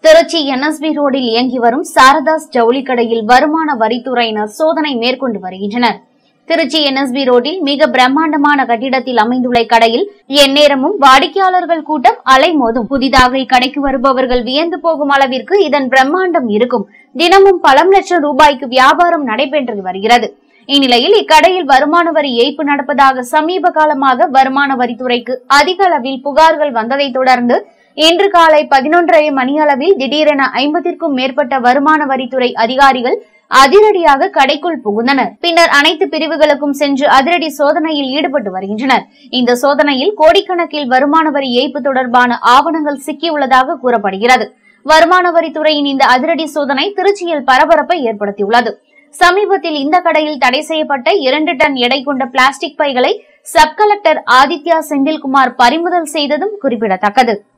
Trichy NSP ரோடில் இயங்கி வரும் சாரதாஸ் ஜவுளி கடையில் வருமான வரித்துறையினர் சோதனை மேற்கொண்டு வருகின்றனர் திருச்சி என்எஸ்பி ரோடில் மிக பிரம்மாண்டமான கட்டிடத்தில் அமைந்துள்ள இக்கடையில் எந்நேரமும் வாடிக்கையாளர்கள் கூட்டம் அலைமோதும் புதிதாக இக்கடைக்கு வருபவர்கள் வியந்து போகும் அளவிற்கு இதன் பிரம்மாண்டம் இருக்கும் தினமும் பல லட்சம் ரூபாய்க்கு வியாபாரம் நடைபெற்று வருகிறது இந்நிலையில் இக்கடையில் வருமான வரி ஏய்ப்பு நடப்பதாக சமீப காலமாக வருமான வரித்துறைக்கு அதிக அளவில் புகார்கள் வந்ததைத் தொடர்ந்து இன்று காலை பதினொன்றரை மணியளவில் திடீரென ஐம்பதிற்கும் மேற்பட்ட வருமான வரித்துறை அதிகாரிகள் அதிரடியாக கடைக்குள் புகுந்தனர் பின்னர் அனைத்து பிரிவுகளுக்கும் சென்று அதிரடி சோதனையில் ஈடுபட்டு வருகின்றனர் இந்த சோதனையில் கோடிக்கணக்கில் வருமான வரி ஏய்ப்பு தொடர்பான ஆவணங்கள் சிக்கியுள்ளதாக கூறப்படுகிறது வருமான வரித்துறையின் இந்த அதிரடி சோதனை திருச்சியில் பரபரப்பை ஏற்படுத்தியுள்ளது சமீபத்தில் இந்த கடையில் தடை செய்யப்பட்ட இரண்டு டன் எடை கொண்ட பிளாஸ்டிக் பைகளை சப் கலெக்டர் ஆதித்யா செந்தில்குமார் பறிமுதல் செய்ததும் குறிப்பிடத்தக்கது